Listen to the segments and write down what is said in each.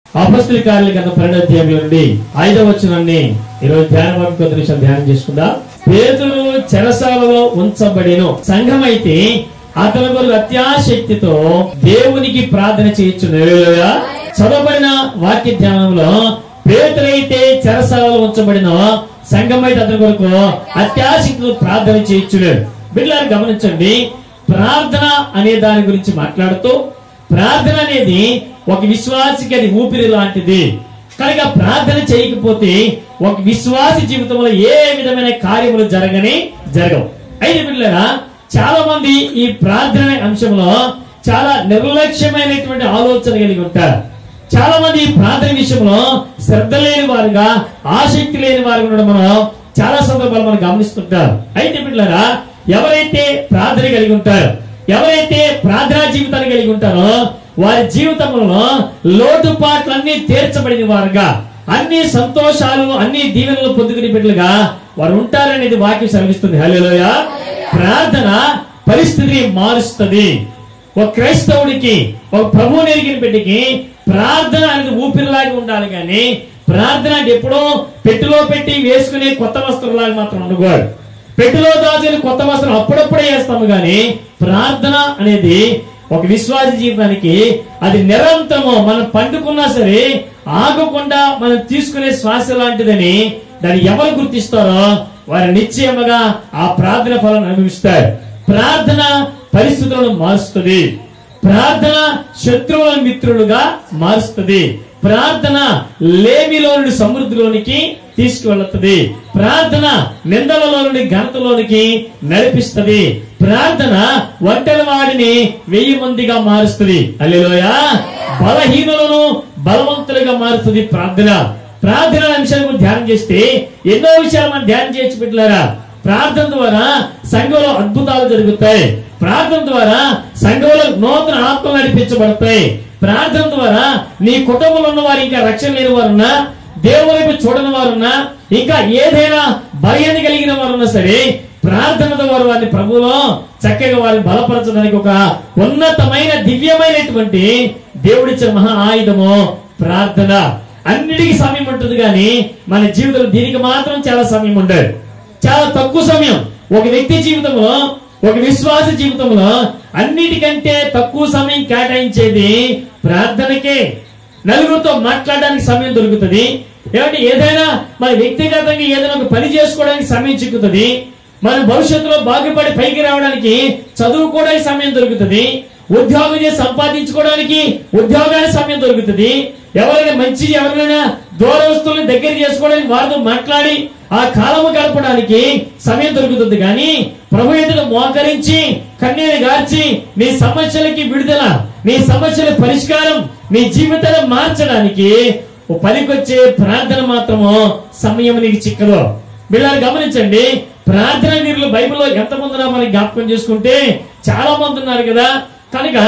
అపస్తుల కార్యాల గత పరిణాధ్యాయంలో నుండి ఐదవ వచనాన్ని ఈరోజు ధ్యాన వరకు కొద్ది నిమిషాలు ధ్యానం చేసుకుందాం పేతురు చెరసాలలో ఉంచబడిను సంఘం అయితే అతని కొరకు అత్యాశక్తితో దేవునికి ప్రార్థన చేయొచ్చు చదవబడిన వాక్య ధ్యానంలో పేతురైతే చెరసాలలో ఉంచబడిన సంఘం అయితే అతని కొరకు అత్యాశక్తితో ప్రార్థన చేయొచ్చు బిడ్డలారు గమనించండి ప్రార్థన అనే దాని గురించి మాట్లాడుతూ ప్రార్థన అనేది ఒక విశ్వాసికి అది ఊపిరి లాంటిది కనుక ప్రార్థన చేయకపోతే ఒక విశ్వాస జీవితంలో ఏ విధమైన కార్యములు జరగని జరగవు అయితే బిడ్డలారా చాలా మంది ఈ ప్రార్థన అనే అంశంలో చాలా నిర్లక్ష్యమైనటువంటి ఆలోచన కలిగి ఉంటారు చాలా మంది ఈ ప్రార్థన విషయంలో శ్రద్ధ లేని వారుగా ఆసక్తి లేని వారుగా ఉండడం మనం చాలా సందర్భాలు మనం గమనిస్తుంటారు అయితే బిడ్డలారా ఎవరైతే ప్రార్థన కలిగి ఉంటారో ఎవరైతే ప్రార్థనా జీవితాన్ని కలిగి ఉంటారో వారి జీవితంలో లోటుపాట్లన్నీ తీర్చబడిన వారుగా అన్ని సంతోషాలు అన్ని దీవెనలు పొందుకుని బిడ్డలుగా వారు ఉంటారనేది వాక్యం సెలవిస్తుంది హలోయ ప్రార్థన పరిస్థితిని మారుస్తుంది ఒక క్రైస్తవుడికి ఒక ప్రభువు నెరిగిన బిడ్డకి ప్రార్థన అనేది ఊపిరిలాగా ఉండాలి కానీ ప్రార్థన అంటే ఎప్పుడో పెట్టెలో పెట్టి వేసుకునే కొత్త వస్త్రంలాగా మాత్రం ఉండకూడదు పెట్టెలో దాచిన కొత్త వస్త్రం అప్పుడప్పుడే వేస్తాము గాని ప్రార్థన అనేది ఒక విశ్వాస జీవితానికి అది నిరంతరము మనం పండుకున్నా సరే ఆగకుండా మనం తీసుకునే శ్వాస లాంటిదని దాన్ని ఎవరు గుర్తిస్తారో వారు నిశ్చయముగా ఆ ప్రార్థన ఫలం అనుభవిస్తారు ప్రార్థన పరిస్థితులను మారుస్తుంది ప్రార్థన శత్రువుల మిత్రులుగా మారుస్తుంది ప్రార్థన లేమిలో నుండి సమృద్ధిలోనికి తీసుకువెళుతుంది ప్రార్థన నిందలలో నుండి ఘనతలోనికి నడిపిస్తుంది ప్రార్థన ఒంటరి వాడిని వెయ్యి మందిగా మారుస్తుంది అల్లెలోయ బలహీనులను బలవంతులుగా మారుస్తుంది ప్రార్థన ప్రార్థన అంశాల గురించి ధ్యానం చేస్తే ఎన్నో విషయాలు మనం ధ్యానం చేయొచ్చు బిడ్డలారా ప్రార్థన ద్వారా సంఘంలో అద్భుతాలు జరుగుతాయి ప్రార్థన ద్వారా సంఘంలో నూతన ఆత్మలు నడిపించబడతాయి ప్రార్థన ద్వారా నీ కుటుంబంలో ఉన్న వారు ఇంకా రక్షణ లేని వారున్నా దేవుని వైపు చూడని వారున్నా ఇంకా ఏదైనా భయాన్ని కలిగిన వారున్నా సరే ప్రార్థన ద్వారా వారిని ప్రభువులో చక్కగా వారిని బలపరచడానికి ఒక ఉన్నతమైన దివ్యమైనటువంటి దేవుడిచ్చిన మహా ఆయుధము ప్రార్థన అన్నిటికీ సమయం ఉంటుంది కానీ మన జీవితంలో దీనికి మాత్రం చాలా సమయం ఉండదు చాలా తక్కువ సమయం ఒక వ్యక్తి జీవితంలో ఒక విశ్వాస జీవితంలో అన్నిటికంటే తక్కువ సమయం కేటాయించేది ప్రార్థనకే నలుగురితో మాట్లాడడానికి సమయం దొరుకుతుంది ఏమంటే ఏదైనా మన వ్యక్తిగతంగా ఏదైనా ఒక పని చేసుకోవడానికి సమయం చిక్కుతుంది మన భవిష్యత్తులో బాగుపడి పైకి రావడానికి చదువుకోవడానికి సమయం దొరుకుతుంది ఉద్యోగం చేసి సంపాదించుకోవడానికి ఉద్యోగానికి సమయం దొరుకుతుంది ఎవరైనా మంచి ఎవరైనా దూరవస్తుల్ని దగ్గర చేసుకోవడానికి వారితో మాట్లాడి ఆ కాలము గడపడానికి సమయం దొరుకుతుంది కానీ ప్రభు ఎదుట మోకరించి కన్నీరు గార్చి నీ సమస్యలకి విడుదల నీ సమస్యల పరిష్కారం నీ జీవితాన్ని మార్చడానికి ఓ పనికొచ్చే ప్రార్థన మాత్రము సమయం నీకు చిక్కదు వీళ్ళని గమనించండి ప్రార్థన వీరులు బైబిల్లో ఎంతమంది ఉన్నా మనకి జ్ఞాపకం చేసుకుంటే చాలా మంది ఉన్నారు కదా కనుక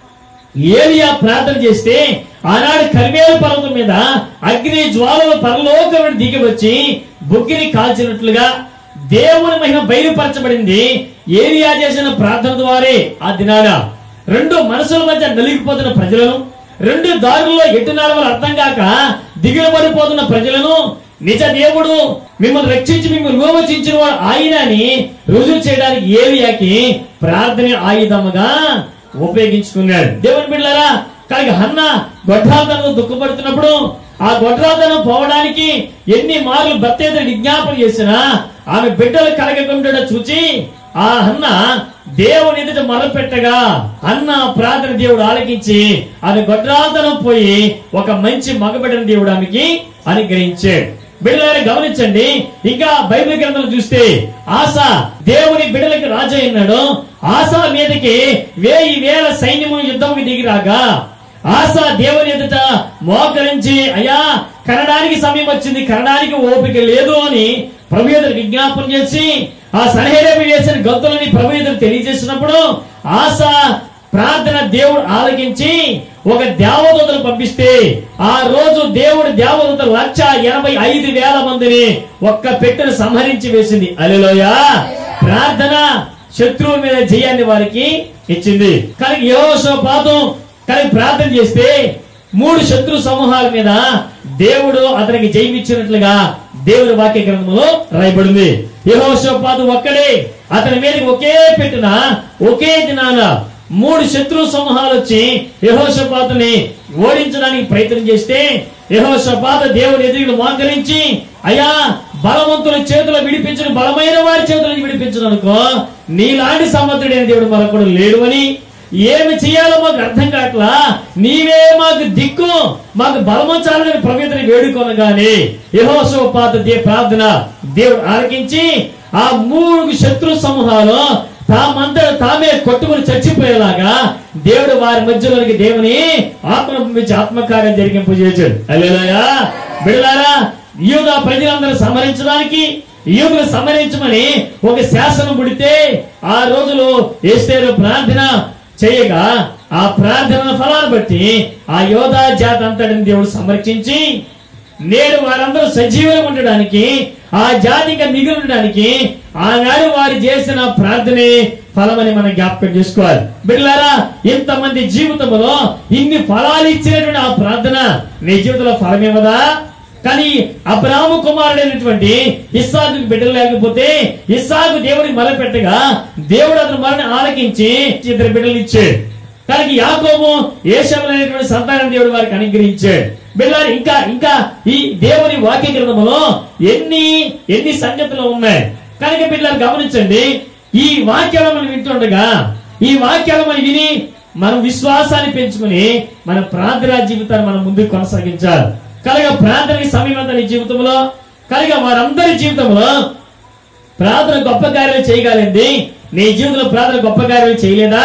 ఏలియా ప్రార్థన చేస్తే ఆనాడు కర్మేలు పర్వతం మీద అగ్ని జ్వాలలు పరలోకం నుండి దిగి వచ్చి బొగ్గిని కాల్చినట్లుగా దేవుని మహిమ బయలుపరచబడింది ఏలియా చేసిన ప్రార్థన ద్వారే ఆ దినాన రెండు మనసుల మధ్య నలిగిపోతున్న ప్రజలను రెండు దారుల్లో ఎటు నడవలు అర్థం కాక దిగులు పడిపోతున్న ప్రజలను నిజ దేవుడు మిమ్మల్ని రక్షించి మిమ్మల్ని విమోచించిన వాడు ఆయన అని రుజువు చేయడానికి ఏలియాకి ప్రార్థన ఆయుధముగా ఉపయోగించుకున్నాడు దేవుని బిడ్డలారా కనుక హన్న గొడ్రాతనం దుఃఖపడుతున్నప్పుడు ఆ గొడ్రాతనం పోవడానికి ఎన్ని మార్లు భర్త ఎదురు విజ్ఞాపన చేసినా ఆమె బిడ్డలు కలగకుండా చూచి ఆ అన్న దేవుని ఎదుట మొరపెట్టగా అన్న ప్రార్థన దేవుడు ఆలకించి ఆమె గొడ్రాతనం పోయి ఒక మంచి మగబిడ్డని దేవుడు ఆమెకి అనుగ్రహించాడు బిడ్డలారా గమనించండి ఇంకా బైబిల్ గ్రంథం చూస్తే ఆశ దేవుని బిడ్డలకి రాజు అయినాడు ఆశ మీదకి వేయి వేల సైన్యము యుద్ధంకి దిగిరాగా ఆశ దేవుని ఎదుట మోకరించి అయ్యా కనడానికి సమయం వచ్చింది కనడానికి ఓపిక లేదు అని ప్రభు ఎదురు విజ్ఞాపన చేసి ఆ సన్హేరేపు చేసిన గొంతులని ప్రభు ఎదురు తెలియజేసినప్పుడు ఆశ ప్రార్థన దేవుడు ఆలకించి ఒక దేవదూతను పంపిస్తే ఆ రోజు దేవుడు దేవదూత లక్ష ఎనభై ఐదు వేల మందిని ఒక్క పెట్టెను సంహరించి వేసింది అలెలోయ ప్రార్థన శత్రువుల మీద జయాన్ని వారికి ఇచ్చింది కానీ యోషోపాతం కానీ ప్రార్థన చేస్తే మూడు శత్రు సమూహాల మీద దేవుడు అతనికి జయమిచ్చినట్లుగా దేవుడి వాక్య గ్రంథంలో రాయబడింది యెహోషాపాతు ఒక్కడే అతని మీదకి ఒకే పెట్టిన ఒకే దినాన మూడు శత్రు సమూహాలు వచ్చి యెహోషాపాతుని ఓడించడానికి ప్రయత్నం చేస్తే యెహోషాపాతు దేవుడి ఎదురు మోకరించి అయ్యా బలవంతుల చేతులు విడిపించిన బలమైన వారి చేతులను విడిపించను అనుకో నీలాంటి సమర్థుడైన దేవుడు మరొకడు లేడు అని ఏమి చేయాలో మాకు అర్థం కావట్లా నీవే మాకు దిక్కు మాకు బలము చాలని ప్రవేతని వేడుకొనగానే యహోశోపాత దే ప్రార్థన దేవుడు ఆలకించి ఆ మూడు శత్రు సమూహాలు తామంతా తామే కొట్టుకుని చచ్చిపోయేలాగా దేవుడు వారి మధ్యలోనికి దేవుని ఆత్మ పంపించి ఆత్మకార్యం జరిగింపజేశాడు అల్లేలోయా బిడలారా యూదా ప్రజలందరూ సమరించడానికి యూదులు సమరించమని ఒక శాసనం పుడితే ఆ రోజులో ఏస్తేరు ప్రార్థన చేయగా ఆ ప్రార్థన ఫలాన్ని బట్టి ఆ యోధా జాతి అంతటిని దేవుడు సంరక్షించి నేడు వారందరూ సజీవులు ఉండడానికి ఆ జాతిగా మిగిలి ఉండడానికి ఆనాడు వారు చేసిన ప్రార్థనే ఫలమని మనం జ్ఞాపకం చేసుకోవాలి బిడ్డలారా ఇంతమంది జీవితంలో ఇన్ని ఫలాలు ఇచ్చినటువంటి ఆ ప్రార్థన నీ జీవితంలో ఫలమేమదా కానీ అబ్రాహ్మ కుమారుడైనటువంటి ఇస్సాకు బిడ్డలు లేకపోతే ఇస్సాకు దేవుడికి మొరపెట్టగా దేవుడు అతను మరణ ఆలకించి ఇద్దరు బిడ్డలు ఇచ్చాడు కానీ యాకోబు ఏషములైనటువంటి సంతానం దేవుడు వారికి అనుగ్రహించాడు బిడ్డలారు ఇంకా ఇంకా ఈ దేవుని వాక్య గ్రంథములో ఎన్ని ఎన్ని సంగతులు ఉన్నాయి కనుక బిడ్డలారు గమనించండి ఈ వాక్యాలు మనం వింటుండగా ఈ వాక్యాలు మనం విని మనం విశ్వాసాన్ని పెంచుకుని మన ప్రార్థనా జీవితాన్ని మనం ముందుకు కొనసాగించాలి కనుక ప్రార్థనకి సమయం అంతా నీ జీవితంలో కనుక వారందరి జీవితంలో ప్రార్థన గొప్ప కార్యాలు చేయగలిగింది నీ జీవితంలో ప్రార్థన గొప్ప కార్యాలు చేయలేదా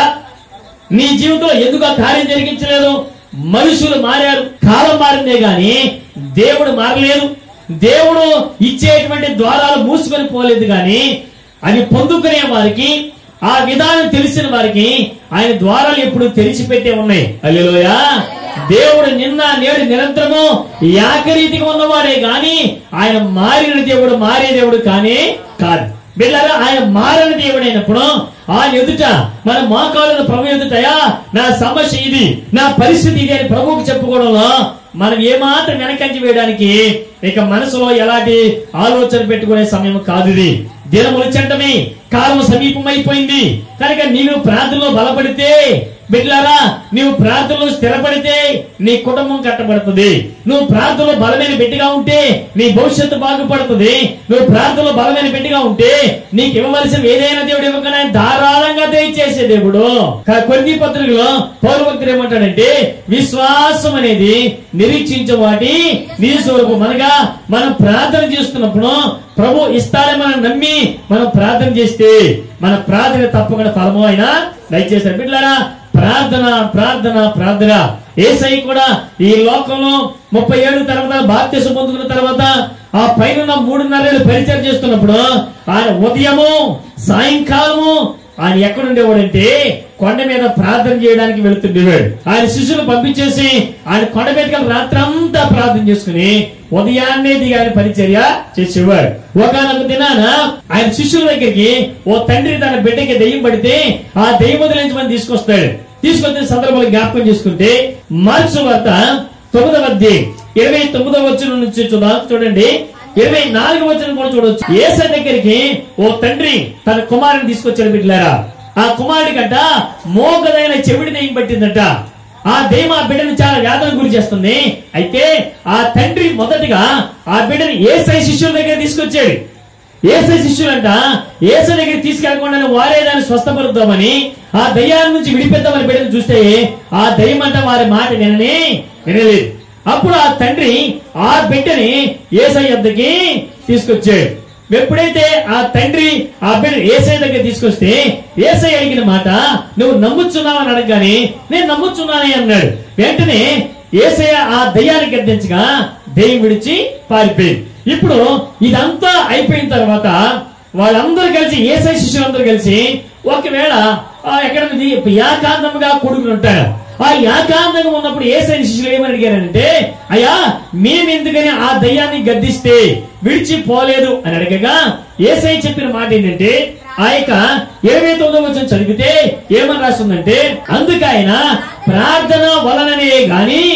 నీ జీవితంలో ఎందుకు ఆ కార్యం జరిగించలేదు మనుషులు మారారు కాలం మారిందే గాని దేవుడు మారలేదు దేవుడు ఇచ్చేటువంటి ద్వారాలు మూసుకొని పోలేదు గాని అవి పొందుకునే వారికి ఆ విధానం తెలిసిన వారికి ఆయన ద్వారాలు ఎప్పుడు తెరిచిపెట్టే ఉన్నాయి అల్లెలోయా దేవుడు నిన్న నేడు నిరంతరము ఏకరీతిగా ఉన్నవాడే గాని ఆయన మారిన దేవుడు మారే దేవుడు కానీ కాదు బిడ్డలారా ఆయన మారని దేవుడు అయినప్పుడు ఆయన ఎదుట మన మోకాలను ప్రభు ఎదుటయా నా సమస్య ఇది నా పరిస్థితి ఇది అని ప్రభువుకు చెప్పుకోవడంలో మనం ఏమాత్రం వెనకంచి వేయడానికి ఇక మనసులో ఎలాంటి ఆలోచన పెట్టుకునే సమయం కాదు ఇది దినములు చెంటమే కాలం సమీపమైపోయింది కనుక నీవు ప్రార్థనలో బలపడితే బిడ్డలారా నీవు ప్రార్థనలో స్థిరపడితే నీ కుటుంబం కట్టబడుతుంది నువ్వు ప్రార్థనలో బలమైన బిడ్డగా ఉంటే నీ భవిష్యత్తు బాగుపడుతుంది నువ్వు ప్రార్థనలో బలమైన బిడ్డగా ఉంటే నీకు ఇవ్వవలసిన ఏదైనా దేవుడు ఇవ్వకనే ధారాళంగా దయచేసే దేవుడు కా- కొన్ని పత్రికలో పౌరభక్తులు ఏమంటాడంటే విశ్వాసం అనేది నిరీక్షించే వాటి నీ స్వరూపం అనగా మనం ప్రార్థన చేస్తున్నప్పుడు ప్రభు ఇస్తాడని మనం నమ్మి మనం ప్రార్థన చేస్తే మన ప్రార్థన తప్పకుండా ఫలము అయినా దయచేశారు బిడ్డలారా ప్రార్థన ప్రార్థన ప్రార్థన ఏసై కూడా ఈ లోకంలో ముప్పై ఏడు తర్వాత బాప్తిసం పొందుకున్న తర్వాత ఆ పైన మూడున్నరేళ్ళు పరిచయం చేస్తున్నప్పుడు ఆయన ఉదయము సాయంకాలము ఆయన ఎక్కడుండేవాడంటే కొండ మీద ప్రార్థన చేయడానికి వెళుతుండేవాడు ఆయన శిష్యులు పంపించేసి ఆయన కొండ మీదకి రాత్రి అంతా ప్రార్థన చేసుకుని ఉదయాన్నే దిగి ఆయన పరిచర్య చేసేవాడు ఒకనొక దినాన ఆయన శిష్యుల దగ్గరికి ఓ తండ్రి తన బిడ్డకి దెయ్యం పడితే ఆ దెయ్యం వదిలించమని తీసుకొస్తాడు తీసుకొచ్చిన సందర్భంలో జ్ఞాపకం చేసుకుంటే మార్క్స్ వార్త తొమ్మిదవ అధ్యాయం ఇరవై తొమ్మిదవ వచ్చిన నుంచి చూద్దాం చూడండి ఇరవై నాలుగు వచ్చిన కూడా చూడొచ్చు ఏస దగ్గరికి ఓ తండ్రి తన కుమారుని తీసుకొచ్చాడు బిడ్డలారా ఆ కుమారుడి గంట మోగదైన చెవిడి దెయ్యం పట్టిందట ఆ దెయ్యం ఆ బిడ్డను చాలా వేదన గురి చేస్తుంది అయితే ఆ తండ్రి మొదటిగా ఆ బిడ్డని ఏసై శిష్యుల దగ్గర తీసుకొచ్చాడు ఏసై శిష్యులంట ఏసై దగ్గర తీసుకెళ్లకుండా వారే దాన్ని స్వస్థపరుద్దామని ఆ దయ్యాల నుంచి విడిపిద్దామని బిడ్డను చూస్తే ఆ దయ్యం అంట వారి మాట వినని వినలేదు అప్పుడు ఆ తండ్రి ఆ బిడ్డని ఏసై వద్దకి తీసుకొచ్చాడు ఎప్పుడైతే ఆ తండ్రి ఆ బిడ్డ ఏసై దగ్గర తీసుకొస్తే ఏసై అడిగిన మాట నువ్వు నమ్ముచున్నావని అడగగానే నేను నమ్ముచున్నానే అన్నాడు వెంటనే ఏసయ్య ఆ దయ్యాన్ని గద్దించగా దెయ్యం విడిచి పారిపోయింది ఇప్పుడు ఇదంతా అయిపోయిన తర్వాత వాళ్ళందరూ కలిసి ఏసై శిష్యులందరూ కలిసి ఒకవేళ ఆ ఎక్కడ ఉంది యాకాంతముగా కొడుకుని ఉంటాడు ఆ యాకాంతంగా ఉన్నప్పుడు ఏసై శిష్యులు ఏమని అడిగారంటే అయ్యా మేము ఎందుకని ఆ దయ్యాన్ని గద్దిస్తే విడిచిపోలేదు అని అడగగా ఏసై చెప్పిన మాట ఏంటంటే ఆ యొక్క ఇరవై తొమ్మిదో వచ్చిన చదివితే ఏమని రాస్తుందంటే అందుకైన ప్రార్థన వలననే గాని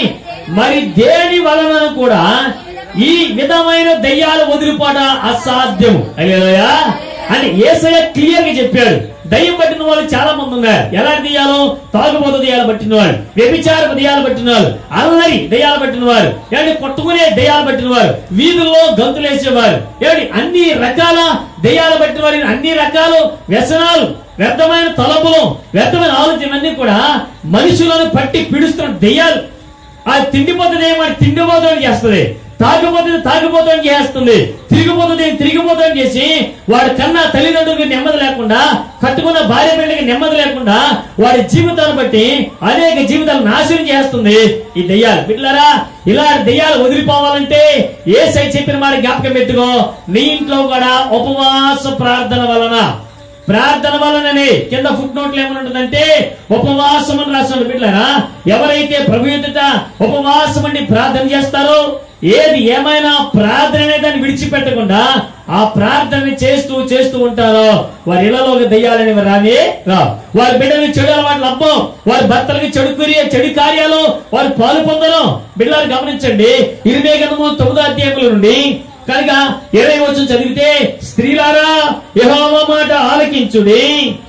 మరి దేని వలన కూడా ఈ విధమైన దయ్యాలు వదిలిపోవడం అసాధ్యము అయ్యా అని ఏసయ్య క్లియర్ గా చెప్పాడు దయ్యం పట్టిన వాళ్ళు చాలా మంది ఉన్నారు ఎలాంటి దయ్యాలు తాగుబోతు దయ్యాలు పట్టిన వాళ్ళు వ్యభిచారపు దయ్యాలు పట్టిన వాళ్ళు అల్లరి దయ్యాలు పట్టిన వారు ఏమంటే కొట్టుకునే దయ్యాలు పట్టిన వారు వీధుల్లో గంతులేసేవారు ఏమంటే అన్ని రకాల దయ్యాలు పట్టిన వారి అన్ని రకాలు వ్యసనాలు వ్యర్థమైన తలపులు వ్యర్థమైన ఆలోచనలన్నీ కూడా మనుషులను పట్టి పిడుస్తున్న దయ్యాలు ఆ తిండిపోతుంది ఏమని తిండిపోతాడు చేస్తుంది తాగిపోతుంది తాగిపోతాడు చేస్తుంది తిరిగిపోతుంది తిరిగిపోతాడు చేసి వాడి కన్నా తల్లిదండ్రులకి నెమ్మది లేకుండా కట్టుకున్న భార్య బిడ్డకి నెమ్మది లేకుండా వాడి జీవితాన్ని బట్టి అనేక జీవితాలు నాశనం చేస్తుంది ఈ దయ్యాలు బిడ్డలారా ఇలాంటి దయ్యాలు వదిలిపోవాలంటే ఏ సై చెప్పిన మాట జ్ఞాపకం పెట్టుకో నీ ఇంట్లో కూడా ఉపవాస ప్రార్థన వలన ప్రార్థన వలననే కింద ఫుట్ నోట్లు ఏమనుంటుందంటే ఉపవాసం అని రాసిన బిడ్డలారా ఎవరైతే ప్రభు ఎదుట ఉపవాసం అండి ప్రార్థన చేస్తారో ఏది ఏమైనా ప్రార్థన అనే దాన్ని విడిచిపెట్టకుండా ఆ ప్రార్థన చేస్తూ చేస్తూ ఉంటారో వారి ఇళ్లలో దయ్యాలని రాని రా వారి బిడ్డలకి చెడు అలవాట్లు అమ్మం వారి భర్తలకి చెడు క్రియ చెడు కార్యాలు వారు పాలు పొందరు బిడ్డలు గమనించండి ఇరవై గణము తొమ్మిదో అధ్యాయముల నుండి కనుక ఇరవై వచ్చి చదివితే స్త్రీలారా యెహోవా మాట ఆలకించుడి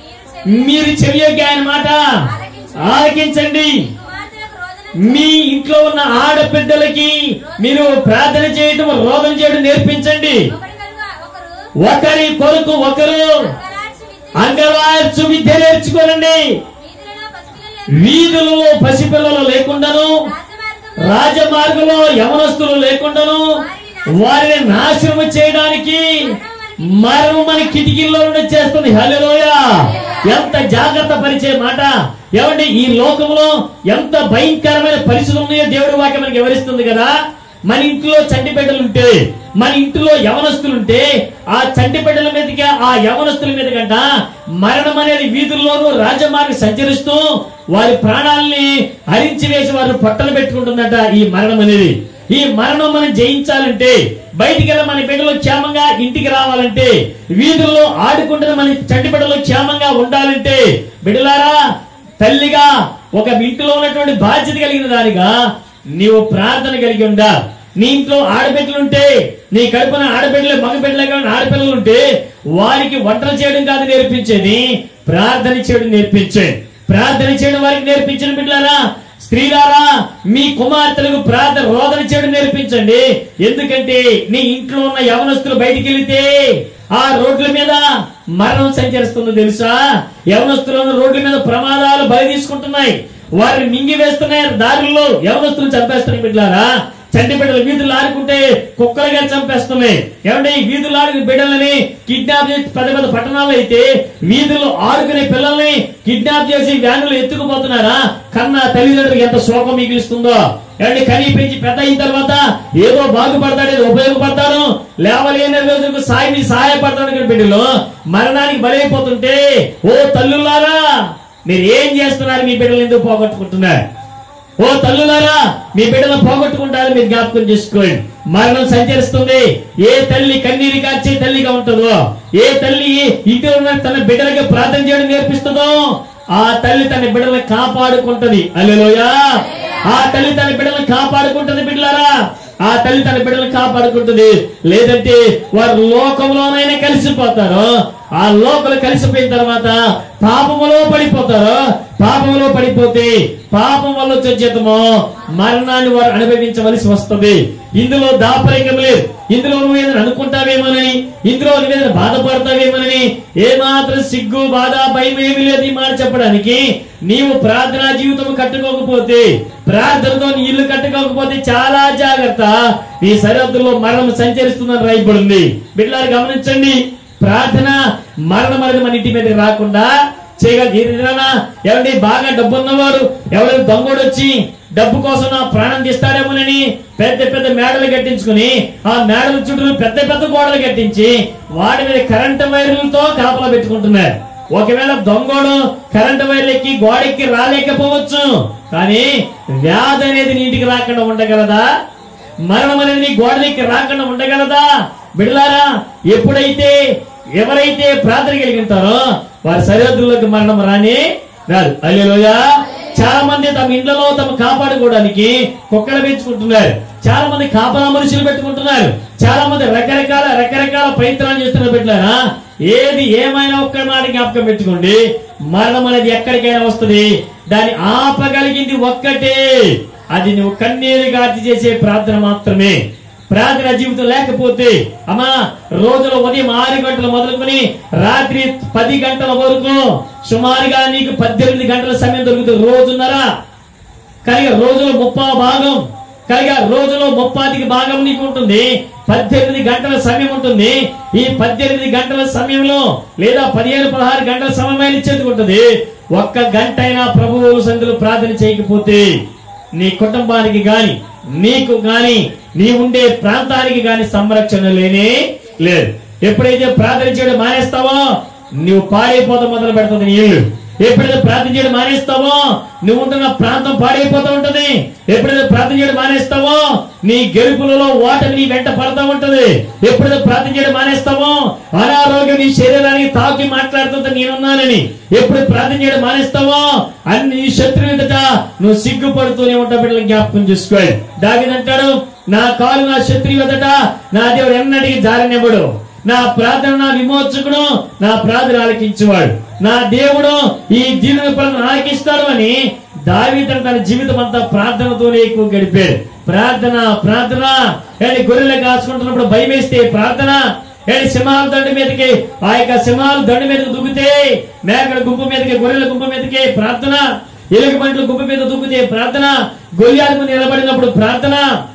మీరు చెవియొగ్గి ఆయన మాట ఆలకించండి కుమార్తెలకు రోదన మీ ఇంట్లో ఉన్న ఆడబిడ్డలకి మీరు ప్రార్థన చేయడం రోదన చేయడం నేర్పించండి ఒకరికలుగా ఒకరు ఒకరి కొరకు ఒకరు అంగలార్చి విద్య అంగవార్చు విద్య నేర్చుకోనండి వీధులలో పసిపిల్లలు వీధులలో పసిపిల్లలు లేకుండాను రాజమార్గం రాజమార్గంలో యవనస్తులు లేకుండాను వారిని నాశనం చేయడానికి మరణం మన కిటికీల్లో నుండి చేస్తుంది హలోయ ఎంత జాగ్రత్త పరిచే మాట ఏమండి ఈ లోకంలో ఎంత భయంకరమైన పరిస్థితులు ఉన్నాయో దేవుడి వాక్యం మనకి వివరిస్తుంది కదా మన ఇంట్లో చంటి బిడ్డలు ఉంటే మన ఇంట్లో యవనస్తులుంటే ఆ చంటి బిడ్డల మీదకి ఆ యవనస్తుల మీద కంట మరణం అనేది వీధుల్లోనూ రాజమార్గం సంచరిస్తూ వారి ప్రాణాలని హరించి వేసి వారు పొట్టలు పెట్టుకుంటుందట ఈ మరణం అనేది ఈ మరణం మనం జయించాలంటే బయటికి వెళ్ళి మన బిడ్డలు క్షేమంగా ఇంటికి రావాలంటే వీధుల్లో ఆడుకుంటున్న మన చంటి బిడ్డలు క్షేమంగా ఉండాలంటే బిడ్డలారా తల్లిగా ఒక ఇంటిలో ఉన్నటువంటి బాధ్యత కలిగిన దానిగా నీవు ప్రార్థన కలిగి ఉండా నీ ఇంట్లో ఆడబిడ్డలుంటే నీ కడుపున ఆడబిడ్డలే మగబిడ్డలే కానీ ఆడపిల్లలు ఉంటే వారికి వంటలు చేయడం కాదు నేర్పించేది ప్రార్థన చేయడం నేర్పించే ప్రార్థన చేయడం వారికి నేర్పించిన బిడ్డలారా స్త్రీలారా మీ కుమార్తెలకు ప్రార్థన రోదన చేయడం నేర్పించండి ఎందుకంటే నీ ఇంట్లో ఉన్న యవనస్తులు బయటికి వెళితే ఆ రోడ్ల మీద మరణం సంచరిస్తుందో తెలుసా యవనస్తులను రోడ్ల మీద ప్రమాదాలు బలి తీసుకుంటున్నాయి వారిని మింగి వేస్తున్నాయి దారుల్లో యవనస్తులు చంపేస్తున్నాయి బిడ్డలారా చంటి బిడ్డలు వీధులు ఆడుకుంటే కుక్కలుగా చంపేస్తున్నాయి ఏమంటే ఈ వీధులు ఆడుకునే బిడ్డలని కిడ్నాప్ చేసి పెద్ద పెద్ద పట్టణాల్లో అయితే వీధుల్లో ఆడుకునే పిల్లల్ని కిడ్నాప్ చేసి వ్యానులు ఎత్తుకుపోతున్నారా కన్నా తల్లిదండ్రులకు ఎంత శోకం మిగిలిస్తుందో ఏమంటే కనీ పెంచి పెద్ద అయిన తర్వాత ఏదో బాగుపడతాడు ఏదో ఉపయోగపడతాను లేవలేని రోజులకు సాయం సహాయపడతాడు కానీ బిడ్డలు మరణానికి బలైపోతుంటే ఓ తల్లులారా మీరు ఏం చేస్తున్నారు మీ బిడ్డలు ఎందుకు పోగొట్టుకుంటున్నారు ఓ తల్లులారా మీ బిడ్డలు పోగొట్టుకుంటారు మీరు జ్ఞాపకం చేసుకోండి మరణం సంచరిస్తుంది ఏ తల్లి కన్నీరు కార్చే తల్లిగా ఉంటుందో ఏ తల్లి ఇంటిలో ఉన్న తన బిడ్డలకి ప్రార్థన చేయడం నేర్పిస్తుందో ఆ తల్లి తన బిడ్డలను కాపాడుకుంటది అల్లెలోయా ఆ తల్లి తన బిడ్డలను కాపాడుకుంటది బిడ్డలారా ఆ తల్లి తన బిడ్డలను కాపాడుకుంటుంది లేదంటే వారు లోకంలోనైనా కలిసిపోతారు ఆ లోకలు కలిసిపోయిన తర్వాత పాపములో పడిపోతారు పాపములో పడిపోతే పాపం వల్ల వచ్చే జీతము మరణాన్ని వారు అనుభవించవలసి వస్తుంది ఇందులో దాపరికం లేదు ఇందులో నువ్వు ఏదైనా అనుకుంటావేమోనని ఇందులో నువ్వు ఏదైనా బాధపడతావేమోనని ఏమాత్రం సిగ్గు బాధ భయం ఏమీ లేదు ఈ మాట చెప్పడానికి నీవు ప్రార్థనా జీవితం కట్టుకోకపోతే ప్రార్థనతో నీ ఇల్లు కట్టుకోకపోతే చాలా జాగ్రత్త నీ సరిహద్దుల్లో మరణం సంచరిస్తుందని రాయబడింది బిడ్డలారు గమనించండి ప్రార్థన మరణం అనేది మన ఇంటి మీదకి రాకుండా చేయగలరు ఏదైనా ఎవరి బాగా డబ్బు ఉన్నవారు ఎవరైనా దొంగోడు వచ్చి డబ్బు కోసం నా ప్రాణం తీస్తాడేమోనని పెద్ద పెద్ద మేడలు కట్టించుకుని ఆ మేడల చుట్టూ పెద్ద పెద్ద గోడలు కట్టించి వాటి మీద కరెంటు వైర్లతో కాపలా పెట్టుకుంటున్నారు ఒకవేళ దొంగోడు కరెంటు వైర్లు ఎక్కి గోడెక్కి రాలేకపోవచ్చు కానీ వ్యాధి అనేది నీ ఇంటికి రాకుండా ఉండగలదా మరణం అనేది నీ గోడలకి రాకుండా ఉండగలదా బిడలారా ఎప్పుడైతే ఎవరైతే ప్రార్థన కలిగి ఉంటారో వారి సరిహద్దుల్లోకి మరణం రాని రాదు అల్లెలోయ చాలా మంది తమ ఇండ్లలో తమ కాపాడుకోవడానికి కుక్కలు పెంచుకుంటున్నారు చాలా మంది కాపలా మనుషులు పెట్టుకుంటున్నారు చాలా మంది రకరకాల రకరకాల ప్రయత్నాలు చేస్తున్నారు పెట్టారా ఏది ఏమైనా ఒక్క మాట జ్ఞాపకం పెట్టుకోండి మరణం అనేది ఎక్కడికైనా వస్తుంది దాన్ని ఆపగలిగింది ఒక్కటే అది నువ్వు కన్నీరు గార్చి చేసే ప్రార్థన మాత్రమే ప్రార్థన జీవితం లేకపోతే అమ్మా రోజులో ఉదయం ఆరు గంటలు మొదలుకొని రాత్రి పది గంటల వరకు సుమారుగా నీకు పద్దెనిమిది గంటల సమయం దొరుకుతుంది రోజున్నర కలిగ రోజులో ముప్పా భాగం కలిగ రోజులో ముప్పాదికి భాగం నీకు ఉంటుంది పద్దెనిమిది గంటల సమయం ఉంటుంది ఈ పద్దెనిమిది గంటల సమయంలో లేదా పదిహేను పదహారు గంటల సమయం ఇచ్చేది ఉంటుంది ఒక్క గంట అయినా ప్రభువు సందులు ప్రార్థన చేయకపోతే నీ కుటుంబానికి గాని నీకు గాని నీ ఉండే ప్రాంతానికి గాని సంరక్షణ లేనే లేదు ఎప్పుడైతే ప్రార్థన చేయడం మానేస్తావో నువ్వు పాడైపోతా మొదలు పెడుతుంది నీ ఇల్లు ఎప్పుడైతే ప్రార్థన చేయడం మానేస్తావో నువ్వు ఉంటున్న ప్రాంతం పాడైపోతూ ఉంటది ఎప్పుడైతే ప్రార్థన చేయడం మానేస్తావో నీ గెలుపులలో ఓటమి నీ వెంట పడతా ఉంటది ఎప్పుడైతే ప్రార్థన చేయడం మానేస్తావో అనారోగ్యం నీ శరీరానికి తాకి మాట్లాడుతుంటే నేనున్నానని ఎప్పుడు ప్రార్థన చేయడం మానేస్తావో అన్ని నీ శత్రువు ఎదుట నువ్వు సిగ్గుపడుతూనే ఉంటావు బిడ్డలు జ్ఞాపకం చేసుకోవాలి దాగినంటాడు నా కాలు నా శత్రువు ఎదుట నా దేవుడు ఎన్నటికి జారనివ్వడు నా ప్రార్థన నా విమోచకుడు నా ప్రార్థన ఆలకించేవాడు నా దేవుడు ఈ దీని ప్రార్థన ఆలకిస్తాడు అని దావీదుడు తన జీవితం అంతా ప్రార్థనతోనే ఎక్కువ గడిపాడు ప్రార్థన ప్రార్థన ఏడి గొర్రెలు కాచుకుంటున్నప్పుడు భయం వేస్తే ప్రార్థన ఏడి సింహాల దండు మీదకి ఆ యొక్క సింహాల దండు మీదకి దుగ్గితే మేకల గుంపు మీదకి గొర్రెల గుంపు మీదకి ప్రార్థన ఎలుగు పంటల గుంపు మీద దుగ్గితే ప్రార్థన గొల్యాది ముందు నిలబడినప్పుడు ప్రార్థన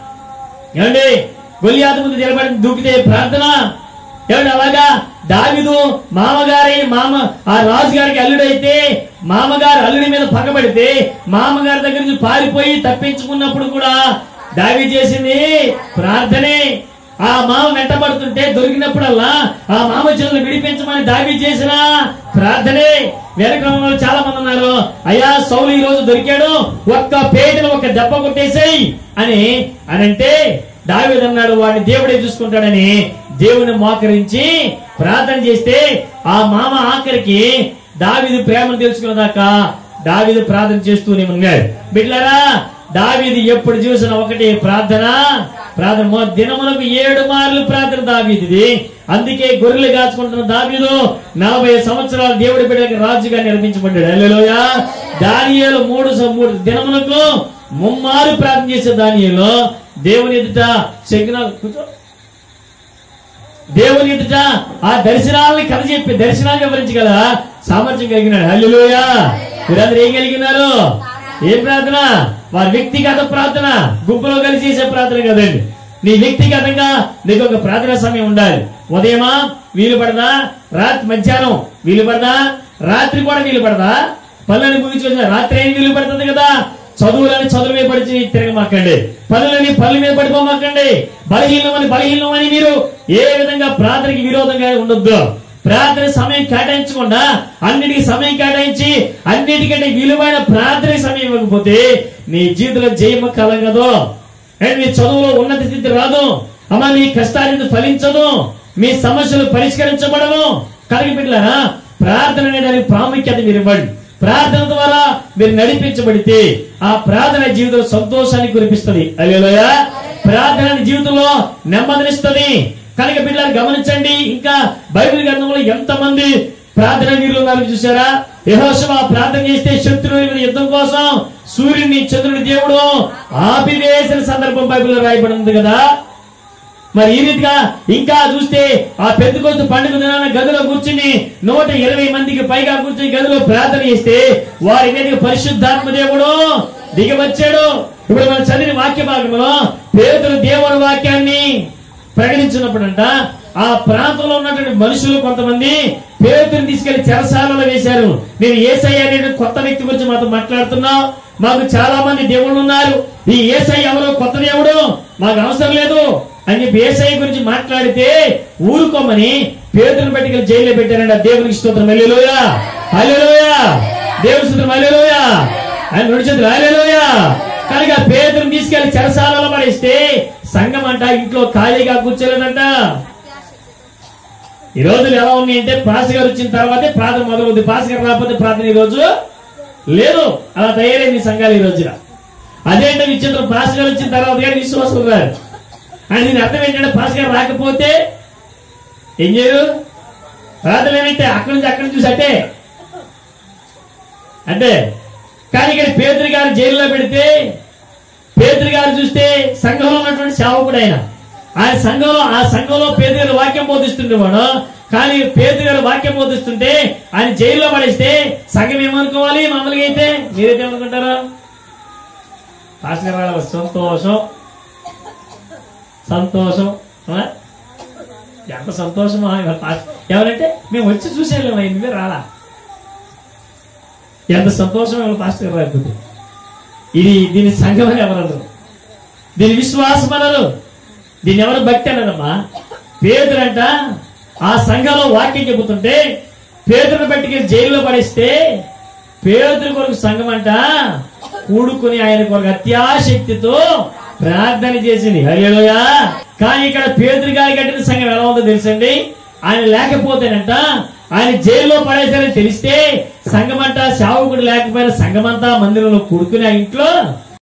ఏమండి గొలియాత ముందు నిలబడి దూకితే ప్రార్థన ఏమండి అలాగా దావిదు మామగారి మామ ఆ రాజు గారికి అల్లుడైతే మామగారు అల్లుడి మీద పగబడితే మామగారి దగ్గర నుంచి పారిపోయి తప్పించుకున్నప్పుడు కూడా దావి చేసింది ప్రార్థనే ఆ మామ వెంటబడుతుంటే దొరికినప్పుడల్లా ఆ మామ చేతులు విడిపించమని దావి చేసిన ప్రార్థనే వెనక చాలా మంది ఉన్నారు అయ్యా సౌలు ఈ రోజు దొరికాడు ఒక్క పేటను ఒక దెబ్బ కొట్టేసేయి అని అని అంటే దావీదు అన్నాడు వాడిని దేవుడే చూసుకుంటాడని దేవుని మోకరించి ప్రార్థన చేస్తే ఆ మామ ఆఖరికి దావీదు ప్రేమను తెలుసుకున్నదాకా దావీదు ప్రార్థన చేస్తూనే ఉన్నాడు బిడ్లరా దావీదు ఎప్పుడు చూసిన ఒకటి ప్రార్థన ప్రార్థన మొ- దినములకు ఏడు మార్లు ప్రార్థన దావీదిది అందుకే గొర్రెలు కాచుకుంటున్న దావీదు నలభై సంవత్సరాలు దేవుడి బిడ్డకి రాజుగా నిర్మించబడ్డాడు హల్లెలూయా దానియేలు మూడు స- మూడు దినములకు ముమ్మారు ప్రార్థన చేసే దానియేలు దేవుని ఎదుట శగ్నాలు కూర్చో దేవుని ఎదుట ఆ దర్శనాలని కథ చెప్పి దర్శనాలు వివరించగల సామర్థ్యం కలిగినాడు హల్లులోయా మీరందరూ ఏం కలిగినారు ఏం ప్రార్థన వారి వ్యక్తిగత ప్రార్థన గుంపులో కలిసి చేసే ప్రార్థన కదండి నీ వ్యక్తిగతంగా నీకు ఒక ప్రార్థన సమయం ఉండాలి ఉదయమా వీలు పడదా రాత్రి మధ్యాహ్నం వీలు పడదా రాత్రి కూడా వీలు పడదా పనులని ముగించుకొచ్చిన రాత్రి అయిన వీలు పడుతుంది కదా చదువులని చదువు మీద పడి తిరగమాకండి పనులని పనుల మీద పడిపోమాకండి బలహీనమని బలహీనమని మీరు ఏ విధంగా ప్రార్థనకి విరోధంగా ఉండొద్దు ప్రార్థన సమయం కేటాయించకుండా అన్నిటికి సమయం కేటాయించి అన్నిటికంటే విలువైన ప్రార్థన సమయం ఇవ్వకపోతే నీ జీవితంలో జయము కలగదు అండ్ నీ చదువులో ఉన్నత స్థితి రాదు అమ్మ నీ కష్టానికి ఫలించదు మీ సమస్యలు పరిష్కరించబడవు కలిగి బిడ్డలారా ప్రార్థన అనే దానికి ప్రాముఖ్యత మీరు ఇవ్వండి ప్రార్థన ద్వారా మీరు నడిపించబడితే ఆ ప్రార్థన జీవితంలో సంతోషాన్ని కురిపిస్తుంది అయ్యోలోయ ప్రార్థన నీ జీవితంలో నెమ్మదినిస్తుంది కనుక బిడ్డలు గమనించండి ఇంకా బైబిల్ గ్రంథంలో ఎంతమంది ప్రార్థన వీరులు ఉన్నారు చూసారా యెహోషువ ప్రార్థన చేస్తే శత్రువుల మీద యుద్ధం కోసం సూర్యుని చంద్రుని దేవుడు ఆపివేసిన సందర్భం బైబిల్లో రాయబడింది కదా మరి ఈ రీతిగా ఇంకా చూస్తే ఆ పెద్దకొస్తు పండుగ దినాన గదిలో కూర్చుని నూట ఇరవై మందికి పైగా కూర్చుని గదిలో ప్రార్థన చేస్తే వారి మీద పరిశుద్ధాత్మ దేవుడు దిగి వచ్చాడు ఇప్పుడు మనం చదివిన వాక్య భాగంలో పేదలు దేవుని వాక్యాన్ని ప్రకటించినప్పుడంట ఆ ప్రాంతంలో ఉన్నటువంటి మనుషులు కొంతమంది పేరుని తీసుకెళ్లి చెరసాలలో వేశారు నేను ఏసై అనే కొత్త వ్యక్తి గురించి మాతో మాట్లాడుతున్నావు మాకు చాలా మంది దేవుళ్ళు ఉన్నారు ఈ ఏసై ఎవరో కొత్త దేవుడు మాకు అవసరం లేదు అని చెప్పి ఏసై గురించి మాట్లాడితే ఊరుకోమని పేదలను పట్టుకెళ్ళి జైల్లో పెట్టారండి ఆ దేవునికి స్తోత్రం హల్లెలూయ హల్లెలూయ దేవుని స్తోత్రం హల్లెలూయ ఆయన నడిచేది హల్లెలూయ కనుక పేదలను తీసుకెళ్లి చెరసాలలో పడేస్తే సంఘం అంట ఇంట్లో ఖాళీగా కూర్చోలేదంట ఈ రోజులు ఎలా ఉన్నాయి అంటే పాస్ గారు వచ్చిన తర్వాతే ప్రార్థన మొదలవుతుంది పాస్ గారు రాకపోతే ప్రార్థన ఈ రోజు లేదు అలా తయారైంది ఈ సంఘాలు ఈ రోజున అదేంటే విచిత్రం పాస్ గారు వచ్చిన తర్వాత కానీ విశ్వాసం రారు అని దీని అర్థం ఏంటంటే పాస్ గారు రాకపోతే ఏం చేయరు రాతలేనంటే అక్కడి నుంచి అక్కడి నుంచి చూసి అట్టే అంటే కానీ ఇక్కడ పేదరి గారు జైల్లో పెడితే పేదరి గారు చూస్తే సంఘంలో ఉన్నటువంటి సేవకుడు ఆయన ఆయన సంఘంలో ఆ సంఘంలో పేదరి గారు వాక్యం బోధిస్తుండేవాడు కానీ పేదరి గారు వాక్యం బోధిస్తుంటే ఆయన జైల్లో పడేస్తే సంఘం ఏమనుకోవాలి మామూలుగా అయితే మీరైతే ఏమనుకుంటారు పాస్టర్ గారు సంతోషం సంతోషం ఆ? ఎంత సంతోషమా ఇవాళ పాస్- ఎవరంటే మేము వచ్చి చూసేళ్ళం అయింది మీరు రాలా ఎంత సంతోషం ఇవాళ పాస్టర్ గారు రాకపోతే ఇది దీని సంఘం అని ఎవరన్నారు దీని విశ్వాసం అనరు దీన్ని ఎవరు భక్తి అనరమ్మా పేదరంట ఆ సంఘంలో వాక్యం చెబుతుంటే పేదరుని బట్టికి జైల్లో పడేస్తే పేదరి కొరకు సంఘం అంట కూడుకుని ఆయన కొరకు అత్యాశక్తితో ప్రార్థన చేసింది హరిలోయా కానీ ఇక్కడ పేదరి గారి కట్టిన సంఘం ఎలా ఉందో తెలుసండి ఆయన లేకపోతేనంట ఆయన జైల్లో పడేశారని తెలిస్తే సంఘమంతా శావకుడు లేకపోయినా సంఘమంతా మందిరంలో కూడుకుని ఆ ఇంట్లో